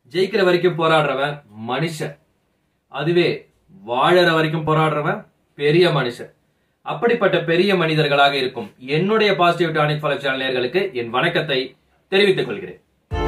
ஜெயிக்கிற வரைக்கும் போராடுறவன் மனுஷன் அதுவே வாழற வரைக்கும் போராடுறவன் பெரிய மனுஷன் அப்படிப்பட்ட பெரிய மனிதர்களாக இருக்கும் என்னுடைய பாசிட்டிவ் டானிக் ஃபாலோ சேனல் நேயர்களுக்கு என் வணக்கத்தை தெரிவித்துக் கொள்கிறேன்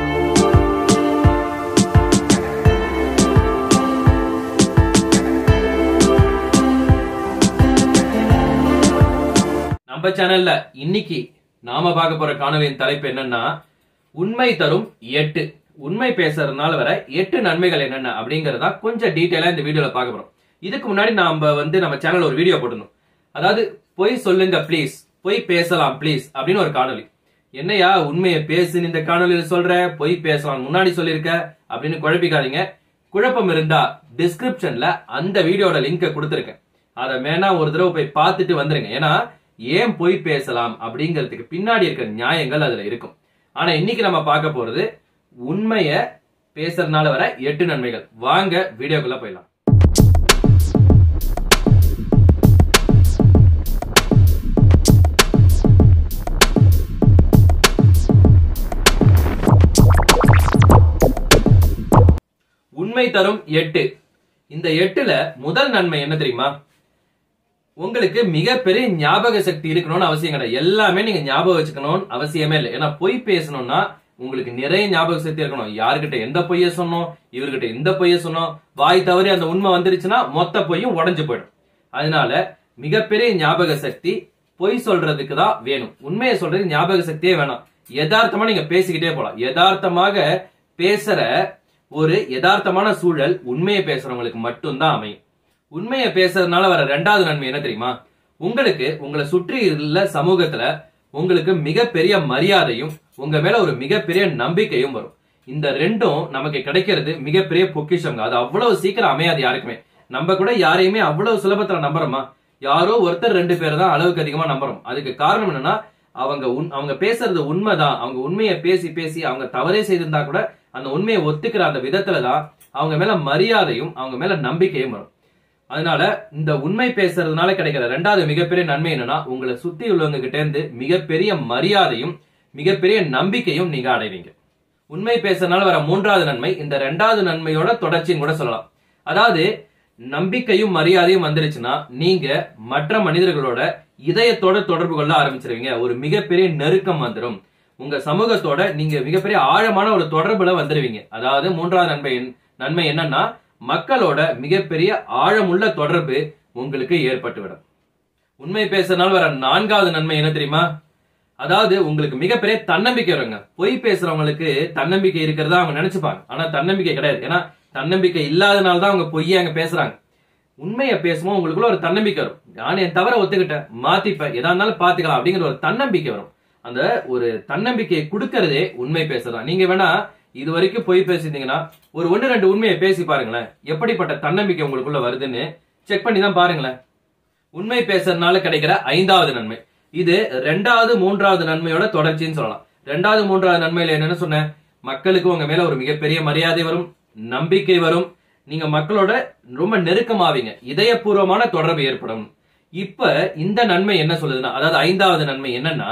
நம்ம சேனல்ல இன்னைக்கு நாம பார்க்க போற காணொலியின் தலைப்பு என்னன்னா உண்மை தரும் எட்டு உண்மை பேசுறதுனால வர எட்டு நன்மைகள் என்னென்ன அப்படிங்கறத கொஞ்சம் டீட்டெயிலா இந்த வீடியோல பார்க்க போறோம் இதுக்கு முன்னாடி நாம வந்து நம்ம சேனல்ல ஒரு வீடியோ போட்டிருந்தோம் அதாவது பொய் சொல்லுங்க ப்ளீஸ் பொய் பேசலாம் ப்ளீஸ் அப்படின்னு ஒரு காணொலி என்னையா உண்மையை பேசுன்னு இந்த காணொலியில சொல்ற பொய் பேசலாம் முன்னாடி சொல்லியிருக்க அப்படின்னு குழப்பிக்காதீங்க குழப்பம் இருந்தா டிஸ்கிரிப்ஷன்ல அந்த வீடியோட லிங்கை கொடுத்துருக்கேன் அதை வேணா ஒரு தடவை போய் பார்த்துட்டு வந்துருங்க ஏன்னா ஏன் பொய் பேசலாம் அப்படிங்கிறதுக்கு பின்னாடி இருக்கிற நியாயங்கள் அதுல இருக்கும் ஆனா இன்னைக்கு நம்ம பார்க்க போறது உண்மைய பேசுறதுனால வர எட்டு நன்மைகள் வாங்க வீடியோக்குள்ள போயிடலாம் உண்மை தரும் எட்டு இந்த எட்டுல முதல் நன்மை என்ன தெரியுமா உங்களுக்கு மிகப்பெரிய ஞாபக சக்தி இருக்கணும்னு அவசியம் கிடையாது எல்லாமே நீங்க ஞாபகம் வச்சுக்கணும்னு அவசியமே இல்லை ஏன்னா பொய் பேசணும்னா உங்களுக்கு நிறைய ஞாபக சக்தி இருக்கணும் யாருக்கிட்ட எந்த பொய்ய சொன்னோம் இவர்கிட்ட இந்த பொய்ய சொன்னோம் வாய் தவறி அந்த உண்மை வந்துருச்சுன்னா மொத்த பொய்யும் உடஞ்சு போயிடும் அதனால மிகப்பெரிய ஞாபக சக்தி பொய் சொல்றதுக்கு தான் வேணும் உண்மையை சொல்றதுக்கு ஞாபக சக்தியே வேணாம் யதார்த்தமா நீங்க பேசிக்கிட்டே போலாம் யதார்த்தமாக பேசுற ஒரு யதார்த்தமான சூழல் உண்மையை பேசுறவங்களுக்கு மட்டும்தான் அமையும் உண்மையை பேசுறதுனால வர ரெண்டாவது நன்மை என்ன தெரியுமா உங்களுக்கு உங்களை சுற்றி உள்ள சமூகத்துல உங்களுக்கு மிகப்பெரிய மரியாதையும் உங்க மேல ஒரு மிகப்பெரிய நம்பிக்கையும் வரும் இந்த ரெண்டும் நமக்கு கிடைக்கிறது மிகப்பெரிய பொக்கிஷங்க அது அவ்வளவு சீக்கிரம் அமையாது யாருக்குமே நம்ம கூட யாரையுமே அவ்வளவு சுலபத்துல நம்புறோமா யாரோ ஒருத்தர் ரெண்டு பேர் தான் அளவுக்கு அதிகமா நம்புறோம் அதுக்கு காரணம் என்னன்னா அவங்க உண்- அவங்க பேசுறது உண்மைதான் அவங்க உண்மையை பேசி பேசி அவங்க தவறே செய்திருந்தா கூட அந்த உண்மையை ஒத்துக்கிற அந்த விதத்துல தான் அவங்க மேல மரியாதையும் அவங்க மேல நம்பிக்கையும் வரும் அதனால இந்த உண்மை பேசுறதுனால கிடைக்கிற ரெண்டாவது மிகப்பெரிய நன்மை என்னன்னா உங்களை சுத்தி உள்ளவங்க கிட்ட இருந்து மிகப்பெரிய மரியாதையும் மிகப்பெரிய நம்பிக்கையும் நீங்க அடைவீங்க உண்மை பேசுறதுனால வர மூன்றாவது நன்மை இந்த ரெண்டாவது நன்மையோட தொடர்ச்சின்னு கூட சொல்லலாம் அதாவது நம்பிக்கையும் மரியாதையும் வந்துருச்சுன்னா நீங்க மற்ற மனிதர்களோட இதயத்தோட தொடர்பு கொள்ள ஆரம்பிச்சிருவீங்க ஒரு மிகப்பெரிய நெருக்கம் வந்துடும் உங்க சமூகத்தோட நீங்க மிகப்பெரிய ஆழமான ஒரு தொடர்புல வந்துருவீங்க அதாவது மூன்றாவது நன்மை என்- நன்மை என்னன்னா மக்களோட மிகப்பெரிய ஆழமுள்ள தொடர்பு உங்களுக்கு ஏற்பட்டுவிடும் உண்மை பேசுறதுனால வர நான்காவது நன்மை என்ன தெரியுமா அதாவது உங்களுக்கு மிகப்பெரிய தன்னம்பிக்கை வருங்க பொய் பேசுறவங்களுக்கு தன்னம்பிக்கை இருக்கிறதா அவங்க நினைச்சுப்பாங்க ஆனா தன்னம்பிக்கை கிடையாது ஏன்னா தன்னம்பிக்கை இல்லாதனால தான் அவங்க பொய்யை அங்க பேசுறாங்க உண்மையை பேசும்போது உங்களுக்குள்ள ஒரு தன்னம்பிக்கை வரும் நான் என் தவற ஒத்துக்கிட்டேன் மாத்திப்பேன் எதா இருந்தாலும் பாத்துக்கலாம் அப்படிங்கிற ஒரு தன்னம்பிக்கை வரும் அந்த ஒரு தன்னம்பிக்கையை கொடுக்கறதே உண்மை பேசுறதா நீங்க வேணா இது வரைக்கும் பொய் பேசியிருந்தீங்கன்னா ஒரு ஒன்று ரெண்டு உண்மையை பேசி பாருங்களேன் எப்படிப்பட்ட தன்னம்பிக்கை உங்களுக்குள்ள வருதுன்னு செக் பண்ணி தான் பாருங்களேன் உண்மை பேசுறதுனால கிடைக்கிற ஐந்தாவது நன்மை இது ரெண்டாவது மூன்றாவது நன்மையோட தொடர்ச்சின்னு சொல்லலாம் ரெண்டாவது மூன்றாவது நன்மையில என்னன்னு சொன்னேன் மக்களுக்கு உங்க மேல ஒரு மிகப்பெரிய மரியாதை வரும் நம்பிக்கை வரும் நீங்க மக்களோட ரொம்ப நெருக்கமாவீங்க இதயபூர்வமான தொடர்பு ஏற்படும் இப்ப இந்த நன்மை என்ன சொல்லுதுன்னா அதாவது ஐந்தாவது நன்மை என்னன்னா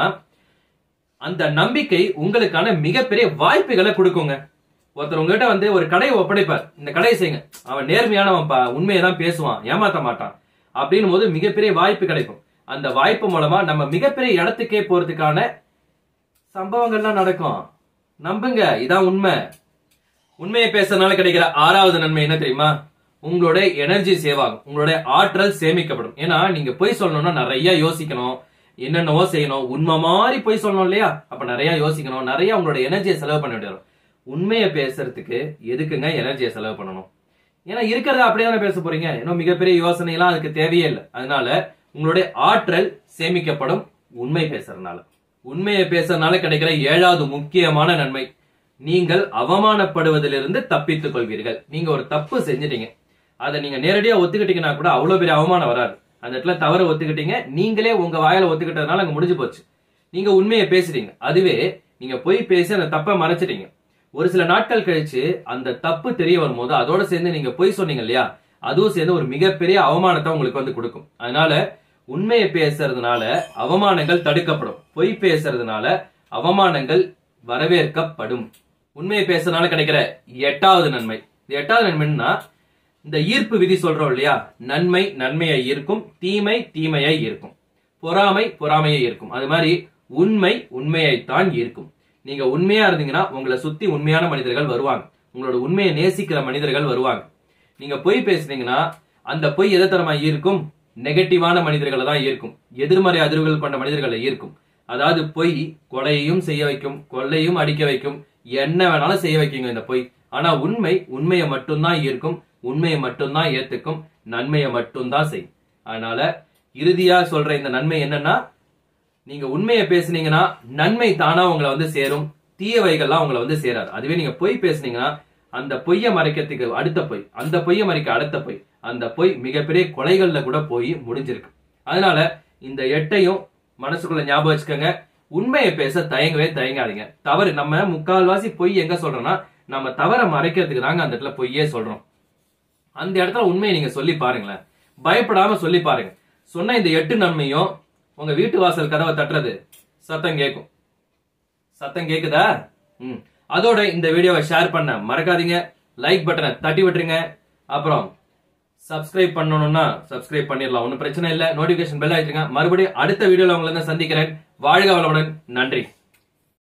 அந்த நம்பிக்கை உங்களுக்கான மிகப்பெரிய வாய்ப்புகளை கொடுக்குங்க ஒருத்தர் உங்ககிட்ட வந்து ஒரு கடையை ஒப்படைப்பார் இந்த கடையை செய்யுங்க அவன் நேர்மையானவன்பா உண்மையை தான் பேசுவான் ஏமாத்த மாட்டான் அப்படின்னும் போது மிகப்பெரிய வாய்ப்பு கிடைக்கும் அந்த வாய்ப்பு மூலமா நம்ம மிகப்பெரிய இடத்துக்கே போறதுக்கான சம்பவங்கள்லாம் நடக்கும் நம்புங்க இதான் உண்மை உண்மையை பேசுறதுனால கிடைக்கிற ஆறாவது நன்மை என்ன தெரியுமா உங்களோட எனர்ஜி சேவ் ஆகும் உங்களுடைய ஆற்றல் சேமிக்கப்படும் ஏன்னா நீங்க பொய் சொல்லணும்னா நிறைய யோசிக்கணும் என்னென்னவோ செய்யணும் உண்மை மாதிரி பொய் சொல்லணும் இல்லையா அப்ப நிறைய யோசிக்கணும் நிறைய உங்களோட எனர்ஜியை செலவு பண்ண வேண்டியது வரும் உண்மையை பேசுறதுக்கு எதுக்குங்க எனர்ஜியை செலவு பண்ணணும் ஏன்னா இருக்கிறத அப்படியே தானே பேச போறீங்க இன்னும் மிகப்பெரிய யோசனை எல்லாம் அதுக்கு தேவையே இல்லை அதனால உங்களுடைய ஆற்றல் சேமிக்கப்படும் உண்மை பேசுறதுனால உண்மையை பேசுறதுனால கிடைக்கிற ஏழாவது முக்கியமான நன்மை நீங்கள் அவமானப்படுவதிலிருந்து தப்பித்துக் கொள்வீர்கள் நீங்க ஒரு தப்பு செஞ்சிட்டீங்க அதை நீங்க நேரடியா ஒத்துக்கிட்டீங்கன்னா கூட அவ்வளவு பெரிய அவமானம் வராது அந்த இடத்துல தவறு ஒத்துக்கிட்டீங்க நீங்களே உங்க வாயில ஒத்துக்கிட்டதுனால அங்க முடிஞ்சு போச்சு நீங்க உண்மையை பேசுறீங்க அதுவே நீங்க பொய் பேசி அந்த தப்பை மறைச்சிட்டீங்க ஒரு சில நாட்கள் கழிச்சு அந்த தப்பு தெரிய வரும்போது அதோட சேர்ந்து நீங்க பொய் சொன்னீங்க இல்லையா அதுவும் சேர்ந்து ஒரு மிகப்பெரிய அவமானத்தை உங்களுக்கு வந்து கொடுக்கும் அதனால உண்மையை பேசுறதுனால அவமானங்கள் தடுக்கப்படும் பொய் பேசுறதுனால அவமானங்கள் வரவேற்கப்படும் உண்மையை பேசுறதுனால கிடைக்கிற எட்டாவது நன்மை இந்த எட்டாவது நன்மைன்னா இந்த ஈர்ப்பு விதி சொல்றோம் இல்லையா நன்மை நன்மையை ஈர்க்கும் தீமை தீமையை ஈர்க்கும் பொறாமை பொறாமையை ஈர்க்கும் அது மாதிரி உண்மை உண்மையைத்தான் ஈர்க்கும் நீங்க உண்மையா இருந்தீங்கன்னா உங்களை சுத்தி உண்மையான மனிதர்கள் வருவாங்க உங்களோட உண்மையை நேசிக்கிற மனிதர்கள் வருவாங்க நீங்க பொய் பேசுனீங்கன்னா அந்த பொய் எதை தரமா ஈர்க்கும் நெகட்டிவான மனிதர்களை தான் ஈர்க்கும் எதிர்மறை அதிர்வுகள் கொண்ட மனிதர்களை ஈர்க்கும் அதாவது பொய் கொலையையும் செய்ய வைக்கும் கொள்ளையும் அடிக்க வைக்கும் என்ன வேணாலும் செய்ய வைக்குங்க இந்த பொய் ஆனா உண்மை உண்மையை மட்டும்தான் ஈர்க்கும் உண்மையை மட்டும்தான் ஏத்துக்கும் நன்மையை மட்டும்தான் செய்யும் அதனால இறுதியா சொல்ற இந்த நன்மை என்னன்னா நீங்க உண்மையை பேசுனீங்கன்னா நன்மை தானா உங்களை வந்து சேரும் தீயவைகள்லாம் உங்களை வந்து சேராது அதுவே நீங்க பொய் பேசுனீங்கன்னா அந்த பொய்யை மறைக்கிறதுக்கு அடுத்த பொய் அந்த பொய்யை மறைக்க அடுத்த பொய் அந்த பொய் மிகப்பெரிய கொலைகள்ல கூட போய் முடிஞ்சிருக்கு அதனால இந்த எட்டையும் மனசுக்குள்ள ஞாபகம் வச்சுக்கோங்க உண்மையை பேச தயங்கவே தயங்காதீங்க தவறு நம்ம முக்கால்வாசி பொய் எங்க சொல்றோம்னா நம்ம தவற மறைக்கிறதுக்கு தாங்க அந்த இடத்துல பொய்யே சொல்றோம் அந்த இடத்துல உண்மையை நீங்க சொல்லி பாருங்களேன் பயப்படாம சொல்லி பாருங்க சொன்ன இந்த எட்டு நன்மையும் உங்க வீட்டு வாசல் கதவை தட்டுறது சத்தம் கேட்கும் சத்தம் கேக்குதா ம் அதோட இந்த வீடியோவை ஷேர் பண்ண மறக்காதீங்க லைக் பட்டனை தட்டி விட்டுருங்க அப்புறம் சப்ஸ்கிரைப் பண்ணணும்னா சப்ஸ்கிரைப் பண்ணிடலாம் ஒன்றும் பிரச்சனை இல்லை நோட்டிபிகேஷன் பெல் ஆயிடுங்க மறுபடியும் அடுத்த வீடியோல உங்களை வந்து சந்திக்கிறேன் வாழ்க வளமுடன் நன்றி